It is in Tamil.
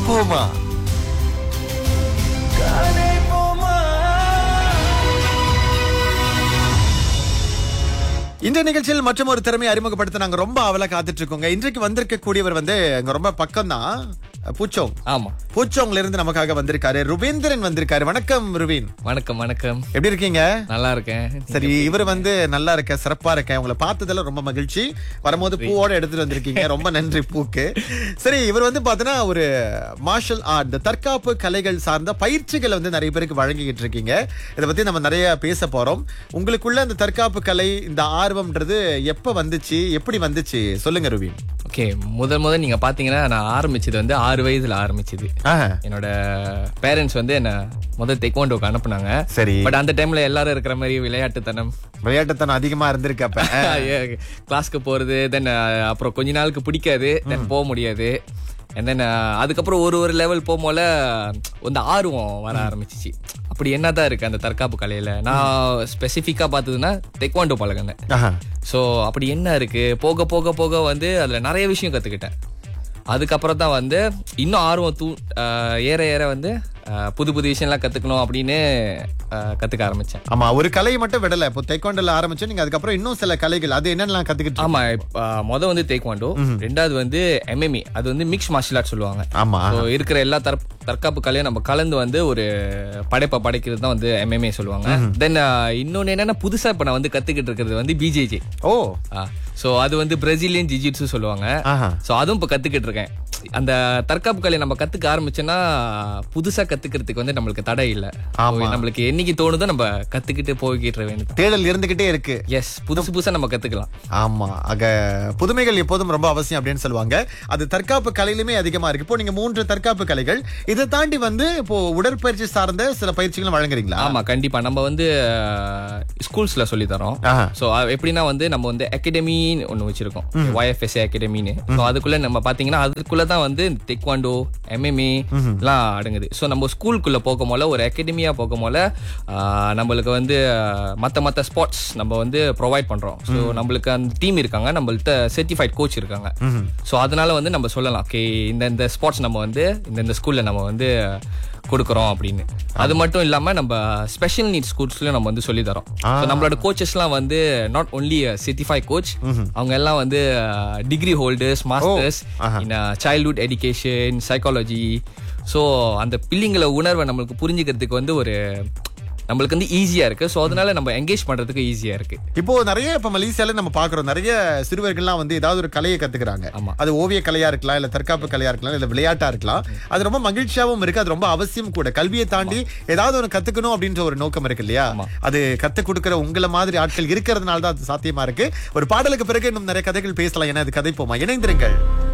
போமா இந்த நிகழ்ச்சியில் மற்றும் ஒரு திறமையை அறிமுகப்படுத்த நாங்க ரொம்ப அவல காத்துட்டு இருக்கோங்க இன்றைக்கு வந்திருக்க கூடியவர் வந்து அங்க ரொம்ப பக்கம் தான் பூச்சோங் ஆமா பூச்சோங்ல இருந்து நமக்காக வந்திருக்காரு ருபீந்திரன் வந்திருக்காரு வணக்கம் ருபீன் வணக்கம் வணக்கம் எப்படி இருக்கீங்க நல்லா இருக்கேன் சரி இவர் வந்து நல்லா இருக்க சிறப்பா இருக்க உங்களை பார்த்ததுல ரொம்ப மகிழ்ச்சி வரும்போது பூவோட எடுத்துட்டு வந்திருக்கீங்க ரொம்ப நன்றி பூக்கு சரி இவர் வந்து பாத்தீங்கன்னா ஒரு மார்ஷல் ஆர்ட் இந்த தற்காப்பு கலைகள் சார்ந்த பயிற்சிகளை வந்து நிறைய பேருக்கு வழங்கிக்கிட்டு இருக்கீங்க இதை பத்தி நம்ம நிறைய பேச போறோம் உங்களுக்குள்ள இந்த தற்காப்பு கலை இந்த ஆர்வம்ன்றது எப்ப வந்துச்சு எப்படி வந்துச்சு சொல்லுங்க ருபீன் ஓகே முதல் முதல் நீங்க பாத்தீங்கன்னா நான் ஆரம்பிச்சது வந்து ஆறு வயதுல ஆரம்பிச்சது ஆஹ், என்னோட பேரண்ட்ஸ் வந்து என்ன முதல் தெக்வாண்டோக்கு அனுப்புனாங்க சரி பட் அந்த டைம்ல எல்லாரும் இருக்கிற மாதிரி விளையாட்டுத்தனம் விளையாட்டுத்தனம் அதிகமா இருந்திருக்கு அப்ப கிளாஸ்க்கு போறது தென் அப்புறம் கொஞ்ச நாளுக்கு பிடிக்காது தென் போக முடியாது and then uh, அதுக்கப்புறம் ஒரு ஒரு லெவல் போகும்போல இந்த ஆர்வம் வர ஆரம்பிச்சிச்சு அப்படி என்னதான் இருக்கு அந்த தற்காப்பு கலையில நான் ஸ்பெசிஃபிக்கா பார்த்ததுன்னா தெக்வாண்டோ பழகினேன் ஆஹா. ஸோ அப்படி என்ன இருக்கு போக போக போக வந்து அதுல நிறைய விஷயம் கத்துக்கிட்டேன் அதுக்கப்புறம் தான் வந்து இன்னும் ஆர்வம் தூ ஆஹ் ஏற ஏற வந்து ஆஹ் புது புது விஷயம்லாம் கத்துக்கணும் அப்படின்னு ஆஹ் கத்துக்க ஆரம்பிச்சேன் ஆமா ஒரு கலையை மட்டும் விடல இப்போ தைக்கொண்டல ஆரம்பிச்சு நீங்க அதுக்கப்புறம் இன்னும் சில கலைகள் அது என்னென்னலாம் கத்துக்கிட்டு ஆமா இப்ப முத வந்து தேக்வாண்டோ ரெண்டாவது வந்து எம்எம்இ அது வந்து மிக்ஸ் மார்ஷல் ஆர்ட் சொல்லுவாங்க ஆமா So, இருக்கிற எல்லா தற் தற்காப்பு கலையும் நம்ம கலந்து வந்து ஒரு படைப்பை படைக்கிறது தான் வந்து எம்எம்ஏ சொல்லுவாங்க தென் இன்னொன்னு என்னன்னா புதுசா இப்ப நான் வந்து கத்துக்கிட்டு இருக்கிறது வந்து பிஜேஜே ஓ சோ அது வந்து பிரேசிலியன் ஜிஜிட்ஸு சொல்லுவாங்க ஆஹா சோ அதுவும் இப்ப கத்துக்கிட்டு இருக்கேன் அந்த தற்காப்பு கலையை நம்ம கத்துக்க ஆரம்பிச்சோன்னா புதுசா கத்துக்கிறதுக்கு வந்து நம்மளுக்கு தடை இல்ல ஆமா. So, நம்மளுக்கு என்னைக்கு தோணுதோ நம்ம கத்துக்கிட்டு போய்கிட்டு வேண்டியது தேடல் இருந்துகிட்டே இருக்கு எஸ் புதுசு புதுசா நம்ம கத்துக்கலாம் ஆமா ஆக புதுமைகள் எப்போதும் ரொம்ப அவசியம் அப்படின்னு சொல்லுவாங்க அது தற்காப்பு கலையிலுமே அதிகமா இருக்கு இப்போ நீங்க மூன்று தற்காப்பு கலைகள் இதை தாண்டி வந்து இப்போ உடற்பயிற்சி சார்ந்த சில பயிற்சிகளும் வழங்குறீங்களா ஆமா கண்டிப்பா நம்ம வந்து ஸ்கூல்ஸ்ல சொல்லி தரோம் ஆஹா. சோ எப்படின்னா வந்து நம்ம வந்து அகாடமின்னு ஒண்ணு வச்சிருக்கோம் YFSA அகாடமின்னு ஸோ அதுக்குள்ள நம்ம பாத்தீங்கன்னா அதுக்குள்ள தான் வந்து டெக்வாண்டோ எம்எம்ஏ எல்லாம் அடங்குது சோ நம்ம ஸ்கூலுக்குள்ள போகும் போல ஒரு அகாடமியா போகும் போல ஆஹ், நம்மளுக்கு வந்து ஆஹ், மத்த மத்த ஸ்பாட்ஸ் நம்ம வந்து ப்ரொவைட் பண்றோம் சோ நம்மளுக்கு அந்த டீம் இருக்காங்க நம்மள்ட்ட சர்டிஃபைட் கோச் இருக்காங்க சோ அதனால வந்து நம்ம சொல்லலாம் ஓகே இந்த இந்த ஸ்பாட்ஸ் நம்ம வந்து இந்த இந்த ஸ்கூல்ல நம்ம வந்து கொடுக்குறோம் அப்படின்னு அது மட்டும் இல்லாம நம்ம ஸ்பெஷல் நீட் ஸ்கூல்ஸ்லயும் நம்ம வந்து சொல்லி தரோம் So, நம்மளோட கோச்சஸ்லாம் வந்து நாட் ஒன்லி சிட்டிஃபை கோச் அவங்க எல்லாம் வந்து degree holders masters in childhood education psychology so அந்த பிள்ளைங்கள உணர்வை நம்மளுக்கு புரிஞ்சுக்கிறதுக்கு வந்து ஒரு நம்மளுக்கு வந்து ஈஸியா இருக்கு ஸோ அதனால நம்ம என்கேஜ் பண்றதுக்கு ஈஸியா இருக்கு இப்போ நிறைய இப்ப மலேசியால நம்ம பாக்குறோம் நிறைய சிறுவர்கள்லாம் வந்து ஏதாவது ஒரு கலையை கத்துக்கிறாங்க ஆமா. அது ஓவிய கலையா இருக்கலாம் இல்ல தற்காப்பு கலையா இருக்கலாம் இல்ல விளையாட்டா இருக்கலாம் அது ரொம்ப மகிழ்ச்சியாவும் இருக்கு அது ரொம்ப அவசியம் கூட கல்வியை தாண்டி ஏதாவது ஒன்று கத்துக்கணும் அப்படின்ற ஒரு நோக்கம் இருக்கு இல்லையா அது கத்து கொடுக்கிற உங்களை மாதிரி ஆட்கள் இருக்கிறதுனால தான் அது சாத்தியமா இருக்கு ஒரு பாடலுக்கு பிறகு இன்னும் நிறைய கதைகள் பேசலாம் ஏன்னா அது கதை போமா இணைந்திருங்கள்